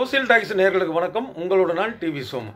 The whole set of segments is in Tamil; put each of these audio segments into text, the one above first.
சோசியல் டாக்ஸ் நேர்களுக்கு வணக்கம் உங்களோட நான் டிவி சோமு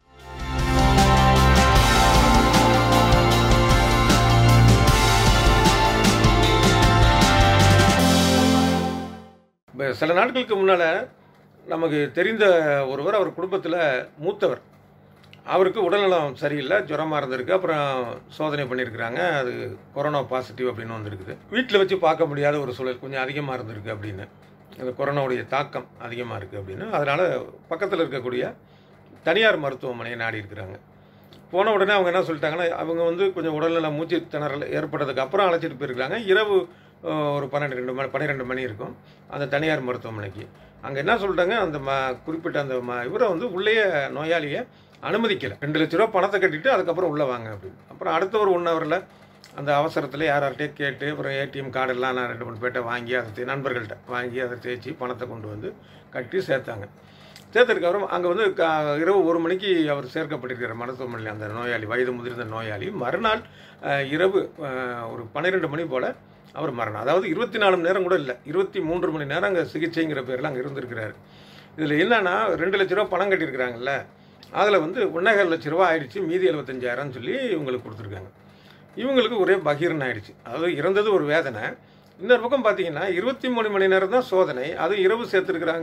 இப்போ சில நாட்களுக்கு முன்னால் நமக்கு தெரிந்த ஒருவர் அவர் குடும்பத்தில் மூத்தவர் அவருக்கு உடல்நலம் சரியில்லை ஜுரமாக இருந்திருக்கு அப்புறம் சோதனை பண்ணியிருக்கிறாங்க அது கொரோனா பாசிட்டிவ் அப்படின்னு வந்திருக்குது வீட்டில் வச்சு பார்க்க முடியாத ஒரு சூழல் கொஞ்சம் அதிகமாக இருந்திருக்கு அப்படின்னு அந்த கொரோனாவுடைய தாக்கம் அதிகமாக இருக்குது அப்படின்னு அதனால் பக்கத்தில் இருக்கக்கூடிய தனியார் மருத்துவமனையை நாடி இருக்கிறாங்க போன உடனே அவங்க என்ன சொல்லிட்டாங்கன்னா அவங்க வந்து கொஞ்சம் உடல்நல மூச்சு திணறல் ஏற்பட்டதுக்கு அப்புறம் அழைச்சிட்டு போயிருக்காங்க இரவு அஹ், ஒரு பன்னெண்டு ரெண்டு மணி பன்னிரெண்டு மணி இருக்கும் அந்த தனியார் மருத்துவமனைக்கு அங்கே என்ன சொல்லிட்டாங்க அந்த ம குறிப்பிட்ட அந்த ம இவரை வந்து உள்ளேயே நோயாளியை அனுமதிக்கலை ரெண்டு லட்ச ரூபா பணத்தை கட்டிட்டு அதுக்கப்புறம் உள்ளே வாங்க அப்படின்னு அப்புறம் அடுத்த ஒரு ஒன் ஹவரில் அந்த அவசரத்தில் யார் யார்கிட்டயே கேட்டு அப்புறம் ஏடிஎம் கார்டெல்லாம் நான் ரெண்டு மூணு பேர்ட்ட வாங்கி அதை தே- நண்பர்கள்ட்ட வாங்கி அதை தேய்ச்சி பணத்தை கொண்டு வந்து கட்டி சேர்த்தாங்க சேர்த்ததுக்கு அப்புறம் அங்கே வந்து கா- இரவு ஒரு மணிக்கு அவர் சேர்க்கப்பட்டிருக்கிற மருத்துவமனையில் அந்த நோயாளி வயது முதிர்ந்த நோயாளி மறுநாள் அஹ், இரவு அஹ், ஒரு பன்னிரெண்டு மணி போல் அவர் மரணம் அதாவது இருபத்தி நாலு மணி நேரம் கூட இல்லை இருபத்தி மூன்று மணி நேரம் அங்கே சிகிச்சைங்கிற பேரில் அங்கே இருந்திருக்கிறாரு இதில் என்னன்னா ரெண்டு லட்ச ரூபா பணம் கட்டியிருக்கிறாங்கல்ல அதில் வந்து ஒன்றேகால் லட்ச ரூபா ஆயிடுச்சு மீதி எழுபத்தஞ்சாயிரம்னு சொல்லி இவங்களுக்கு கொடுத்துருக்காங்க இவங்களுக்கு ஒரே பகீரன் ஆயிடுச்சு அதாவது இறந்தது ஒரு வேதனை இன்னொரு பக்கம் பார்த்தீங்கன்னா இருபத்தி மூணு மணி நேரம் தான் சோதனை அதுவும் இரவு சேர்த்துருக்குறாங்க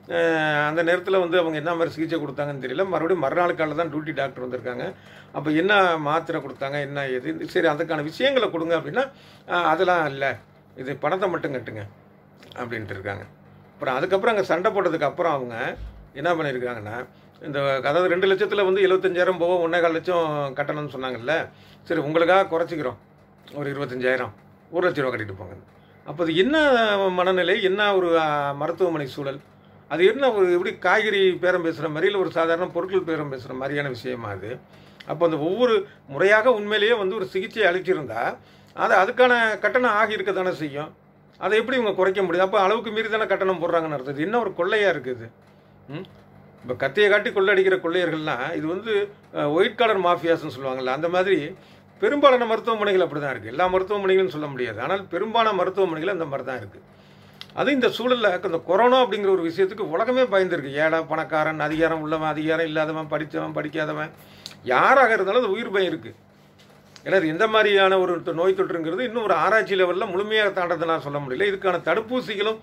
அஹ் அந்த நேரத்தில் வந்து அவங்க என்ன மாதிரி சிகிச்சை கொடுத்தாங்கன்னு தெரியல மறுபடியும் மறுநாள் காலையில் தான் டியூட்டி டாக்டர் வந்திருக்காங்க அப்போ என்ன மாத்திரை கொடுத்தாங்க என்ன எது சரி அதுக்கான விஷயங்களை கொடுங்க அப்படின்னா அஹ் அதெல்லாம் இல்லை இது பணத்தை மட்டும் கட்டுங்க அப்படின்ட்டு இருக்காங்க அப்புறம் அதுக்கப்புறம் அங்கே சண்டை போட்டதுக்கு அப்புறம் அவங்க என்ன பண்ணியிருக்காங்கன்னா இந்த அதாவது ரெண்டு லட்சத்தில் வந்து எழுபத்தஞ்சாயிரம் போக ஒன்றே லட்சம் கட்டணும்னு சொன்னாங்கல்ல சரி உங்களுக்காக குறைச்சிக்கிறோம் ஒரு இருபத்தஞ்சாயிரம் ஒரு லட்ச ரூபா கட்டிட்டு போங்க அப்போ அது என்ன மனநிலை என்ன ஒரு ஆ, மருத்துவமனை சூழல் அது என்ன ஒரு எப்படி காய்கறி பேரம் பேசுகிற மாதிரி இல்லை ஒரு சாதாரண பொருட்கள் பேரம் பேசுகிற மாதிரியான விஷயமா அது அப்போ அந்த ஒவ்வொரு முறையாக உண்மையிலேயே வந்து ஒரு சிகிச்சை அளிச்சிருந்தா அது அதுக்கான கட்டணம் ஆகி இருக்க தானே செய்யும் அதை எப்படி இவங்க குறைக்க முடியும் அப்போ அளவுக்கு மீறி தானே கட்டணம் போடுறாங்கன்னு அர்த்தம் இது என்ன ஒரு கொள்ளையாக இருக்குது ம் இப்போ கத்தியை காட்டி கொள்ளடிக்கிற கொள்ளையர்கள்லாம் இது வந்து ஒயிட் காலர் மாஃபியாஸ்னு சொல்லுவாங்கல்ல அந்த மாதிரி பெரும்பாலான மருத்துவமனைகள் அப்படி தான் இருக்குது எல்லா மருத்துவமனைகளும் சொல்ல முடியாது ஆனால் பெரும்பாலான மருத்துவமனைகள் அந்த மாதிரி தான் இருக்குது அது இந்த சூழலில் இந்த கொரோனா அப்படிங்கிற ஒரு விஷயத்துக்கு உலகமே பயந்துருக்கு ஏழை பணக்காரன் அதிகாரம் உள்ளவன் அதிகாரம் இல்லாதவன் படித்தவன் படிக்காதவன் யாராக இருந்தாலும் அது உயிர் பயம் இருக்குது ஏன்னா இது எந்த மாதிரியான ஒரு தொ- நோய் தொற்றுங்கிறது இன்னும் ஒரு ஆராய்ச்சி லெவலில் முழுமையாக தாண்டதை நான் சொல்ல முடியல இதுக்கான தடுப்பூசிகளும்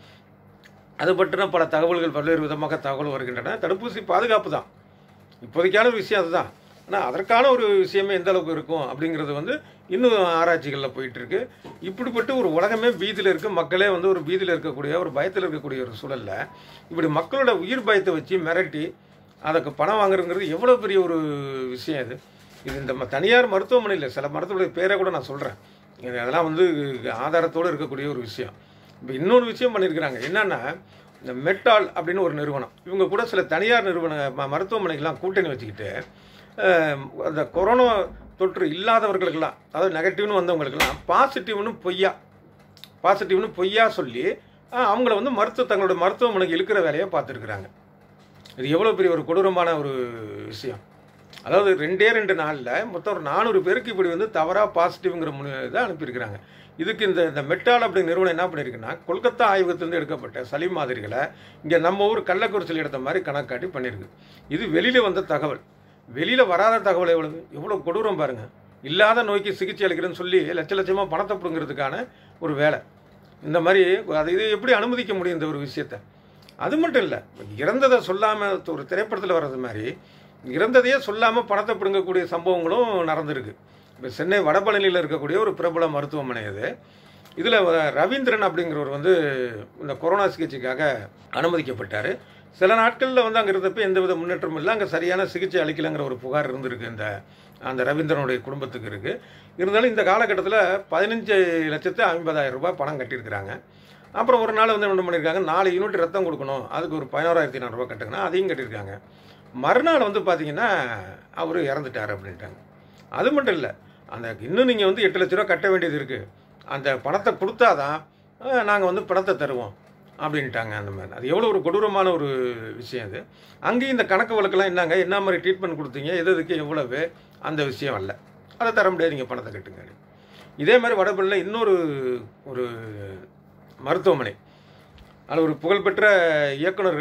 அது பற்றின பல தகவல்கள் பல்வேறு விதமாக தகவல் வருகின்றன தடுப்பூசி பாதுகாப்பு தான் இப்போதைக்கான ஒரு விஷயம் அதுதான் ஆனால் அதற்கான ஒரு விஷயமே எந்த அளவுக்கு இருக்கும் அப்படிங்கிறது வந்து இன்னும் ஆராய்ச்சிகளில் போயிட்டு இருக்கு இப்படிப்பட்ட ஒரு உலகமே பீதியில் இருக்கு மக்களே வந்து ஒரு பீதியில் இருக்கக்கூடிய ஒரு பயத்தில் இருக்கக்கூடிய ஒரு சூழல்ல இப்படி மக்களோட உயிர் பயத்தை வச்சு மிரட்டி அதுக்கு பணம் வாங்குறதுங்கிறது எவ்வளோ பெரிய ஒரு விஷயம் இது இது இந்த ம- தனியார் மருத்துவமனையில் சில மருத்துவமனை பேரை கூட நான் சொல்கிறேன் அதெல்லாம் வந்து ஆதாரத்தோடு இருக்கக்கூடிய ஒரு விஷயம் இப்போ இன்னொரு விஷயம் பண்ணியிருக்கிறாங்க என்னன்னா இந்த மெட்டால் அப்படின்னு ஒரு நிறுவனம் இவங்க கூட சில தனியார் நிறுவன ம- மருத்துவமனைகள்லாம் கூட்டணி வச்சுக்கிட்டு அஹ், அந்த கொரோனா தொற்று இல்லாதவர்களுக்கெல்லாம் அதாவது நெகட்டிவ்னு வந்தவங்களுக்கெல்லாம் பாசிட்டிவ்னு பொய்யா பாசிட்டிவ்னு பொய்யா சொல்லி அஹ், அவங்கள வந்து மருத்துவ தங்களோட மருத்துவமனைக்கு இழுக்கிற வேலையை பார்த்துருக்குறாங்க இது எவ்வளோ பெரிய ஒரு கொடூரமான ஒரு விஷயம் அதாவது ரெண்டே ரெண்டு நாளில் மொத்தம் ஒரு நானூறு பேருக்கு இப்படி வந்து தவறாக பாசிட்டிவ்ங்கிற முன் இதை அனுப்பியிருக்கிறாங்க இதுக்கு இந்த இந்த மெட்டால் அப்படிங்கிற நிறுவனம் என்ன பண்ணியிருக்குன்னா கொல்கத்தா ஆய்வகத்திலிருந்து எடுக்கப்பட்ட சளி மாதிரிகளை இங்கே நம்ம ஊர் கள்ளக்குறிச்சியில் எடுத்த மாதிரி கணக்காட்டி பண்ணியிருக்கு இது வெளியில் வந்த தகவல் வெளியில் வராத தகவல் எவ்வளவு எவ்வளோ கொடூரம் பாருங்கள் இல்லாத நோய்க்கு சிகிச்சை அளிக்கிறேன்னு சொல்லி லட்ச லட்சமாக பணத்தை பிடுங்கிறதுக்கான ஒரு வேலை இந்த மாதிரி அது இது எப்படி அனுமதிக்க முடியும் இந்த ஒரு விஷயத்தை அது மட்டும் இல்லை இறந்ததை சொல்லாமல் ஒரு திரைப்படத்தில் வர்றது மாதிரி இறந்ததையே சொல்லாமல் பணத்தை பிடுங்கக்கூடிய சம்பவங்களும் நடந்திருக்கு இப்போ சென்னை வடபழனியில் இருக்கக்கூடிய ஒரு பிரபல மருத்துவமனை அது இதில் ரவீந்திரன் அப்படிங்கிறவர் வந்து இந்த கொரோனா சிகிச்சைக்காக அனுமதிக்கப்பட்டார் சில நாட்களில் வந்து அங்கே இருந்தப்போ எந்த வித முன்னேற்றமும் இல்லை அங்கே சரியான சிகிச்சை அளிக்கலைங்கிற ஒரு புகார் இருந்திருக்கு இந்த அந்த ரவீந்திரனுடைய குடும்பத்துக்கு இருக்குது இருந்தாலும் இந்த காலகட்டத்தில் பதினஞ்சு லட்சத்து ஐம்பதாயிரம் ரூபாய் பணம் கட்டியிருக்கிறாங்க அப்புறம் ஒரு நாள் வந்து என்ன பண்ணியிருக்காங்க நாலு யூனிட் ரத்தம் கொடுக்கணும் அதுக்கு ஒரு பதினோராயிரத்தி நானூறுரூவா கட்டுங்கன்னா அதையும் கட்டியிருக்காங்க மறுநாள் வந்து பார்த்தீங்கன்னா அவர் இறந்துட்டார் அப்படின்ட்டாங்க அது மட்டும் இல்லை அந்த இன்னும் நீங்கள் வந்து எட்டு லட்ச ரூபா கட்ட வேண்டியது இருக்குது அந்த பணத்தை கொடுத்தாதான் நாங்கள் வந்து பணத்தை தருவோம் அப்படின்ட்டாங்க அந்த மாதிரி அது எவ்வளோ ஒரு கொடூரமான ஒரு விஷயம் அது அங்கேயும் இந்த கணக்கு வழக்கெல்லாம் என்னங்க என்ன மாதிரி ட்ரீட்மெண்ட் கொடுத்தீங்க எது எதுக்கு எவ்வளவு அந்த விஷயம் அல்ல அதை தர முடியாது நீங்கள் பணத்தை கட்டுங்க இதே மாதிரி வடபழனியில் இன்னொரு ஒரு மருத்துவமனை அதில் ஒரு புகழ்பெற்ற இயக்குனர்கள்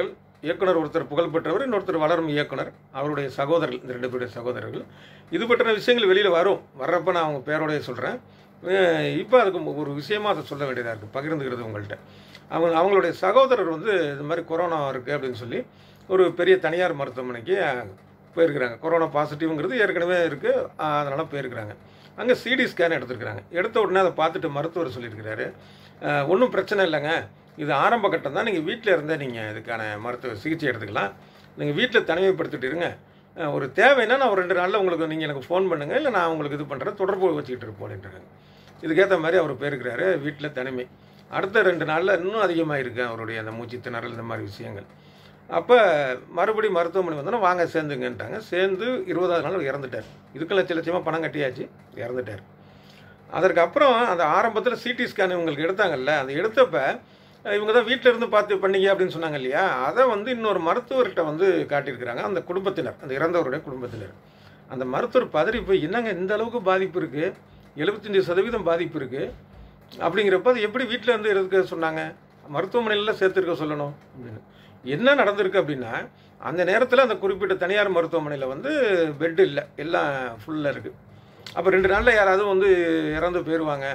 இயக்குனர் ஒருத்தர் புகழ்பெற்றவர் இன்னொருத்தர் வளரும் இயக்குனர் அவருடைய சகோதரர்கள் இந்த ரெண்டு பேருடைய சகோதரர்கள் இது பற்றின விஷயங்கள் வெளியில் வரும் வர்றப்ப நான் அவங்க பேரோடைய சொல்கிறேன் இப்போ அதுக்கு ஒரு விஷயமா அதை சொல்ல வேண்டியதாக இருக்குது பகிர்ந்துக்கிறது உங்கள்கிட்ட அவங்க அவங்களுடைய சகோதரர் வந்து இது மாதிரி கொரோனா இருக்குது அப்படின்னு சொல்லி ஒரு பெரிய தனியார் மருத்துவமனைக்கு அஹ், போயிருக்கிறாங்க கொரோனா பாசிட்டிவ்ங்கிறது ஏற்கனவே இருக்குது அதனால் போயிருக்கிறாங்க அங்கே சிடி ஸ்கேன் எடுத்திருக்கிறாங்க எடுத்த உடனே அதை பார்த்துட்டு மருத்துவர் சொல்லியிருக்கிறாரு ஒன்றும் பிரச்சனை இல்லைங்க இது ஆரம்ப கட்டம் தான் நீங்கள் வீட்டில் இருந்தே நீங்கள் இதுக்கான மருத்துவ சிகிச்சை எடுத்துக்கலாம் நீங்கள் வீட்டில் தனிமைப்படுத்திட்டு இருங்க அஹ், ஒரு தேவைன்னா நான் ஒரு ரெண்டு நாளில் உங்களுக்கு நீங்கள் எனக்கு ஃபோன் பண்ணுங்கள் இல்லை நான் உங்களுக்கு இது பண்ணுறேன் தொடர்பு வச்சுக்கிட்டு இருப்போம் அப்படின்றாங்க இதுக்கேற்ற மாதிரி அவர் போயிருக்கிறாரு வீட்டில் தனிமை அடுத்த ரெண்டு நாளில் இன்னும் அதிகமாக இருக்கு அவருடைய அந்த மூச்சு திணறல் இந்த மாதிரி விஷயங்கள் அப்போ மறுபடி மருத்துவமனை வந்தோன்னா வாங்க சேர்ந்துங்கன்ட்டாங்க சேர்ந்து இருபதாவது நாள் அவர் இறந்துட்டார் இதுக்கு லட்ச லட்சமாக பணம் கட்டியாச்சு இறந்துட்டார் அதற்கப்புறம் அந்த ஆரம்பத்தில் சிடி ஸ்கேன் இவங்களுக்கு எடுத்தாங்கல்ல அந்த எடுத்தப்ப அஹ், இவங்க தான் வீட்டில் இருந்து பார்த்து பண்ணீங்க அப்படின்னு சொன்னாங்க இல்லையா அதை வந்து இன்னொரு மருத்துவர்கிட்ட வந்து காட்டியிருக்கிறாங்க அந்த குடும்பத்தினர் அந்த இறந்தவருடைய குடும்பத்தினர் அந்த மருத்துவர் பதறி போய் என்னங்க இந்த அளவுக்கு பாதிப்பு இருக்குது எழுபத்தஞ்சி சதவீதம் பாதிப்பு இருக்குது அப்படிங்கிறப்ப அது எப்படி வீட்டில் இருந்து இருக்க சொன்னாங்க மருத்துவமனையில் சேர்த்துருக்க சொல்லணும் அப்படின்னு என்ன நடந்திருக்கு அப்படின்னா அந்த நேரத்தில் அந்த குறிப்பிட்ட தனியார் மருத்துவமனையில் வந்து பெட் இல்லை எல்லாம் ஃபுல்லாக இருக்குது அப்போ ரெண்டு நாளில் யாராவது வந்து இறந்து போயிடுவாங்க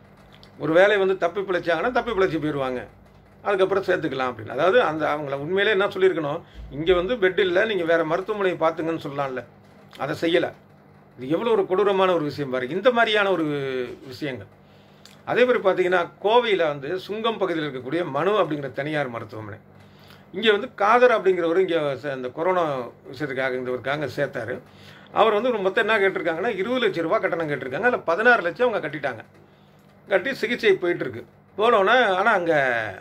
ஒரு வேலை வந்து தப்பி பிழைச்சாங்கன்னா தப்பி பிழைச்சி போயிடுவாங்க அதுக்கப்புறம் சேர்த்துக்கலாம் அப்படின்னு அதாவது அந்த அவங்கள உண்மையிலே என்ன சொல்லியிருக்கணும் இங்கே வந்து பெட் இல்லை நீங்கள் வேறு மருத்துவமனையை பார்த்துங்கன்னு சொல்லலாம்ல அதை செய்யலை இது எவ்வளோ ஒரு கொடூரமான ஒரு விஷயம் பாருங்க இந்த மாதிரியான ஒரு விஷயங்கள் அதே மாதிரி பார்த்தீங்கன்னா கோவையில் வந்து சுங்கம் பகுதியில் இருக்கக்கூடிய மனு அப்படிங்கிற தனியார் மருத்துவமனை இங்கே வந்து காதர் அப்படிங்கிறவர் இங்கே இந்த கொரோனா விஷயத்துக்காக இருந்தவருக்காக சேர்த்தாரு அவர் வந்து ஒரு மொத்தம் என்ன கேட்டிருக்காங்கன்னா இருபது லட்சம் ரூபா கட்டணம் கேட்டிருக்காங்க அதில் பதினாறு லட்சம் அவங்க கட்டிட்டாங்க கட்டி சிகிச்சை போயிட்டுருக்கு போனோன்னே ஆனால் அங்கே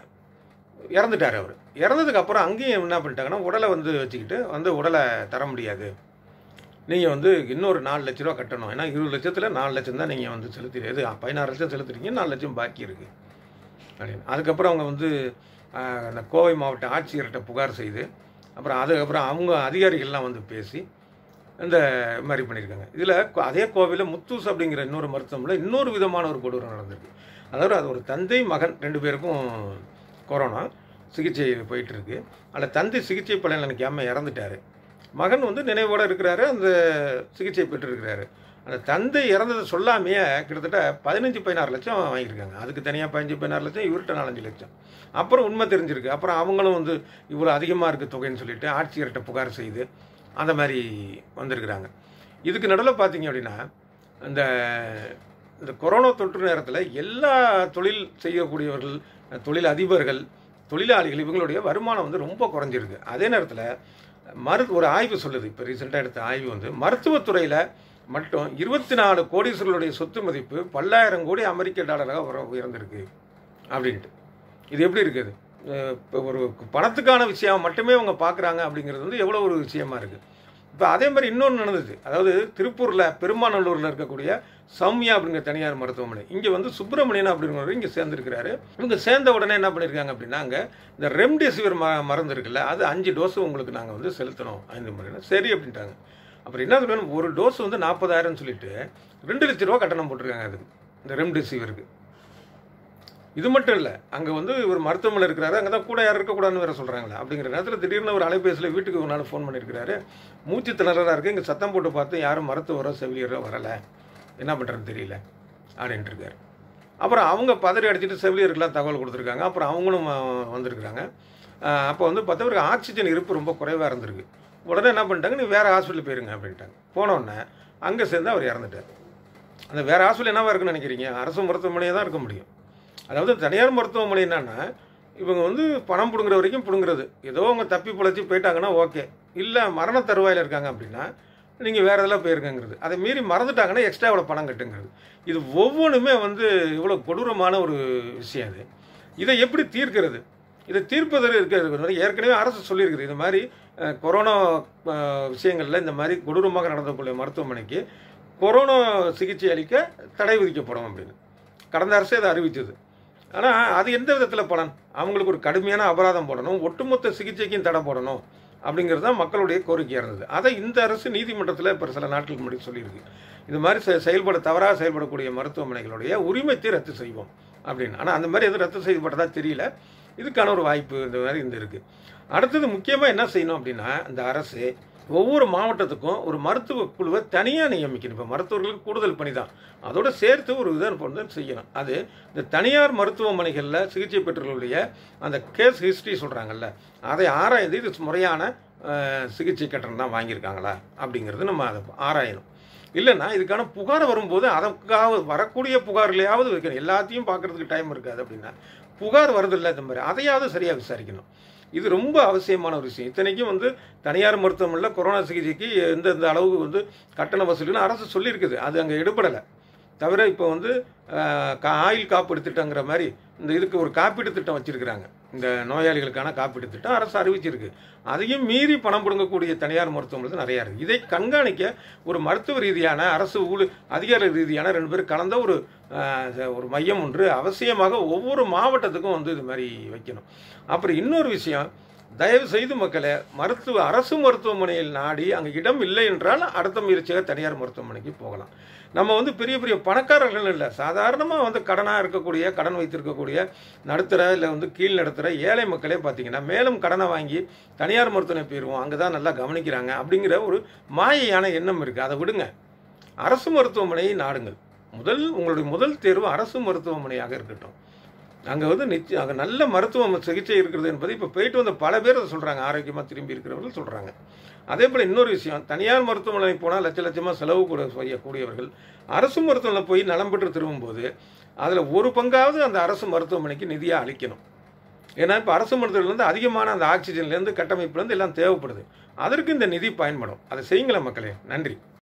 இறந்துட்டார் அவர் இறந்ததுக்கு அப்புறம் அங்கேயும் என்ன பண்ணிட்டாங்கன்னா உடலை வந்து வச்சுக்கிட்டு வந்து உடலை தர முடியாது நீங்கள் வந்து இன்னொரு நாலு லட்ச ரூபா கட்டணும் ஏன்னா இருபது லட்சத்தில் நாலு லட்சம் தான் நீங்கள் வந்து செலுத்தி இது பதினாறு லட்சம் செலுத்துறீங்க நாலு லட்சம் பாக்கி இருக்குது அப்படின்னு அதுக்கப்புறம் அவங்க வந்து ஆஹ், அந்த கோவை மாவட்ட ஆட்சியர்கிட்ட புகார் செய்து அப்புறம் அதுக்கப்புறம் அவங்க அதிகாரிகள்லாம் வந்து பேசி இந்த மாதிரி பண்ணியிருக்காங்க இதில் அதே கோவையில் முத்தூஸ் அப்படிங்கிற இன்னொரு மருத்துவமனையில் இன்னொரு விதமான ஒரு கொடூரம் நடந்திருக்கு அதாவது அது ஒரு தந்தை மகன் ரெண்டு பேருக்கும் கொரோனா சிகிச்சை போயிட்டு இருக்கு அதில் தந்தை சிகிச்சை பலன் நினைக்காம இறந்துட்டாரு மகன் வந்து நினைவோடு இருக்கிறாரு அந்த சிகிச்சை பெற்றிருக்கிறாரு அந்த தந்தை இறந்ததை சொல்லாமையே கிட்டத்தட்ட பதினஞ்சு பதினாறு லட்சம் வாங்கியிருக்காங்க அதுக்கு தனியாக பதினஞ்சு பதினாறு லட்சம் இவர்கிட்ட நாலஞ்சு லட்சம் அப்புறம் உண்மை தெரிஞ்சிருக்கு அப்புறம் அவங்களும் வந்து இவ்வளோ அதிகமாக இருக்குது தொகைன்னு சொல்லிட்டு ஆட்சியர்கிட்ட புகார் செய்து அந்த மாதிரி வந்திருக்கிறாங்க இதுக்கு நடுவில் பார்த்தீங்க அப்படின்னா இந்த இந்த கொரோனா தொற்று நேரத்தில் எல்லா தொழில் செய்யக்கூடியவர்கள் தொழில் அதிபர்கள் தொழிலாளிகள் இவங்களுடைய வருமானம் வந்து ரொம்ப குறைஞ்சிருக்கு அதே நேரத்தில் மரு ஒரு ஆய்வு சொல்லுது இப்போ ரீசெண்டாக எடுத்த ஆய்வு வந்து மருத்துவத்துறையில் மட்டும் இருபத்தி நாலு கோடீஸ்வரர்களுடைய சொத்து மதிப்பு பல்லாயிரம் கோடி அமெரிக்க டாலராக உர- உயர்ந்திருக்கு அப்படின்ட்டு இது எப்படி இருக்குது அஹ் இப்போ ஒரு பணத்துக்கான விஷயம் மட்டுமே அவங்க பார்க்குறாங்க அப்படிங்கிறது வந்து எவ்வளோ ஒரு விஷயமா இருக்குது இப்போ அதே மாதிரி இன்னொன்று நடந்தது அதாவது திருப்பூரில் பெருமாநல்லூரில் இருக்கக்கூடிய சௌமியா அப்படிங்கிற தனியார் மருத்துவமனை இங்கே வந்து சுப்பிரமணியன் அப்படிங்கிறவர் இங்கே சேர்ந்துருக்கிறாரு இவங்க சேர்ந்த உடனே என்ன பண்ணியிருக்காங்க அப்படின்னா அங்கே இந்த ரெம்டெசிவிர் ம மருந்து இருக்குல்ல அது அஞ்சு டோஸ் உங்களுக்கு நாங்கள் வந்து செலுத்தணும் ஐந்து முறையில் சரி அப்படின்ட்டாங்க அப்புறம் என்ன சொல்லணும் ஒரு டோஸ் வந்து நாற்பதாயிரம்னு சொல்லிட்டு ரெண்டு லட்ச ரூபா கட்டணம் போட்டிருக்காங்க அதுக்கு இந்த ரெம்டெசிவிருக்கு இது மட்டும் இல்லை அங்கே வந்து ஒரு மருத்துவமனை இருக்கிறாரு அங்கே தான் கூட யாரும் இருக்கக்கூடாதுன்னு வேற சொல்கிறாங்களே அப்படிங்கிற நேரத்தில் திடீர்னு ஒரு அலைபேசியில் வீட்டுக்கு ஒரு நாள் ஃபோன் பண்ணியிருக்கிறாரு மூச்சு திணறலாக இருக்குது இங்கே சத்தம் போட்டு பார்த்து யாரும் மருத்துவரோ செவிலியரோ வரலை என்ன பண்ணுறதுன்னு தெரியல அப்படின்ட்டு இருக்காரு அப்புறம் அவங்க பதறி அடிச்சுட்டு செவிலியருக்கெல்லாம் தகவல் கொடுத்துருக்காங்க அப்புறம் அவங்களும் அஹ், வந்திருக்கிறாங்க அஹ், அப்போ வந்து பார்த்தவருக்கு ஆக்சிஜன் இருப்பு ரொம்ப குறைவாக இருந்திருக்கு உடனே என்ன பண்ணிட்டாங்க நீ வேறு ஹாஸ்பிட்டல் போயிருங்க அப்படின்ட்டாங்க போனோடனே அங்கே சேர்ந்து அவர் இறந்துட்டார் அந்த வேறு ஹாஸ்பிட்டல் என்னவா இருக்குன்னு நினைக்கிறீங்க அரசு மருத்துவமனையாக தான் இருக்க முடியும் அதாவது தனியார் மருத்துவமனை என்னன்னா இவங்க வந்து பணம் பிடுங்குற வரைக்கும் பிடுங்குறது ஏதோ அவங்க தப்பி பிழைச்சி போயிட்டாங்கன்னா ஓகே இல்லை மரண தருவாயில் இருக்காங்க அப்படின்னா நீங்கள் வேறு இதெல்லாம் போயிருக்கங்கிறது அதை மீறி மறந்துட்டாங்கன்னா எக்ஸ்ட்ரா இவ்வளோ பணம் கட்டுங்கிறது இது ஒவ்வொன்றுமே வந்து இவ்வளோ கொடூரமான ஒரு விஷயம் அது இதை எப்படி தீர்க்கிறது இதை தீர்ப்பதற்கு இருக்கிறது ஏற்கனவே அரசு சொல்லியிருக்குது இது மாதிரி அஹ், கொரோனா அஹ், விஷயங்களில் இந்த மாதிரி கொடூரமாக நடந்தக்கூடிய மருத்துவமனைக்கு கொரோனா சிகிச்சை அளிக்க தடை விதிக்கப்படும் அப்படின்னு கடந்த அரசு அதை அறிவித்தது ஆனால் அது எந்த விதத்தில் பலன் அவங்களுக்கு ஒரு கடுமையான அபராதம் போடணும் ஒட்டுமொத்த சிகிச்சைக்கும் தடை போடணும் அப்படிங்கிறது தான் மக்களுடைய கோரிக்கையாக இருந்தது அதை இந்த அரசு நீதிமன்றத்தில் இப்போ சில நாட்களுக்கு முன்னாடி சொல்லியிருக்கு இது மாதிரி செ- செயல்பட தவறாக செயல்படக்கூடிய மருத்துவமனைகளுடைய உரிமத்தை ரத்து செய்வோம் அப்படின்னு ஆனால் அந்த மாதிரி எதுவும் ரத்து செய்யப்பட்டதா தெரியல இதுக்கான ஒரு வாய்ப்பு இந்த மாதிரி இந்த இருக்குது அடுத்தது முக்கியமாக என்ன செய்யணும் அப்படின்னா இந்த அரசு ஒவ்வொரு மாவட்டத்துக்கும் ஒரு மருத்துவ குழுவை தனியாக நியமிக்கணும் இப்போ மருத்துவர்களுக்கு கூடுதல் பணி தான் அதோட சேர்த்து ஒரு இதை வந்து செய்யணும் அது இந்த தனியார் மருத்துவமனைகளில் சிகிச்சை பெற்றவர்களுடைய அந்த கேஸ் ஹிஸ்ட்ரி சொல்கிறாங்கல்ல அதை ஆராய்ந்து இது முறையான அஹ், சிகிச்சை கட்டணம் தான் வாங்கியிருக்காங்களா அப்படிங்கிறது நம்ம அதை ஆராயணும் இல்லைன்னா இதுக்கான புகார் வரும்போது அதற்காக வரக்கூடிய புகார்களையாவது வைக்கணும் எல்லாத்தையும் பார்க்கறதுக்கு டைம் இருக்காது அப்படின்னா புகார் வருதில்ல இந்த மாதிரி அதையாவது சரியாக விசாரிக்கணும் இது ரொம்ப அவசியமான ஒரு விஷயம் இத்தனைக்கும் வந்து தனியார் மருத்துவமனையில் கொரோனா சிகிச்சைக்கு எந்தெந்த அளவுக்கு வந்து கட்டண வசூலுன்னு அரசு சொல்லியிருக்குது அது அங்கே எடுபடலை தவிர இப்போ வந்து அஹ், கா- ஆயுள் காப்பீடு திட்டங்கிற மாதிரி இந்த இதுக்கு ஒரு காப்பீடு திட்டம் வச்சிருக்கிறாங்க இந்த நோயாளிகளுக்கான காப்பீடு திட்டம் அரசு அறிவிச்சிருக்கு அதையும் மீறி பணம் பிடுங்கக்கூடிய தனியார் மருத்துவமனை நிறையா இருக்குது இதை கண்காணிக்க ஒரு மருத்துவ ரீதியான அரசு ஊழு அதிகார ரீதியான ரெண்டு பேரும் கலந்த ஒரு அஹ், ஒரு மையம் ஒன்று அவசியமாக ஒவ்வொரு மாவட்டத்துக்கும் வந்து இது மாதிரி வைக்கணும் அப்புறம் இன்னொரு விஷயம் தயவு செய்து மக்களே மருத்துவ அரசு மருத்துவமனையில் நாடி அங்கே இடம் இல்லை என்றால் அடுத்த முயற்சியாக தனியார் மருத்துவமனைக்கு போகலாம் நம்ம வந்து பெரிய பெரிய பணக்காரர்கள் இல்லை சாதாரணமாக வந்து கடனாக இருக்கக்கூடிய கடன் வைத்திருக்கக்கூடிய நடுத்தர இல்லை வந்து கீழ் நடுத்தர ஏழை மக்களே பார்த்தீங்கன்னா மேலும் கடனை வாங்கி தனியார் மருத்துவமனை போயிடுவோம் அங்கே தான் நல்லா கவனிக்கிறாங்க அப்படிங்கிற ஒரு மாயையான எண்ணம் இருக்குது அதை விடுங்க அரசு மருத்துவமனையை நாடுங்கள் முதல் உங்களுடைய முதல் தேர்வு அரசு மருத்துவமனையாக இருக்கட்டும் அங்கே வந்து நிச்சயம் அங்கே நல்ல மருத்துவ சிகிச்சை இருக்கிறது என்பது இப்போ போயிட்டு வந்த பல பேர் அதை சொல்கிறாங்க ஆரோக்கியமாக திரும்பி இருக்கிறவர்கள் சொல்கிறாங்க அதே போல் இன்னொரு விஷயம் தனியார் மருத்துவமனை போனால் லட்ச லட்சமாக செலவு கூட செய்யக்கூடியவர்கள் அரசு மருத்துவமனை போய் நலம் பெற்று திரும்பும்போது அதில் ஒரு பங்காவது அந்த அரசு மருத்துவமனைக்கு நிதியாக அளிக்கணும் ஏன்னா இப்போ அரசு மருத்துவமனையிலேருந்து அதிகமான அந்த ஆக்சிஜன்லேருந்து கட்டமைப்புலேருந்து எல்லாம் தேவைப்படுது அதற்கு இந்த நிதி பயன்படும் அதை செய்யுங்களேன் மக்களே நன்றி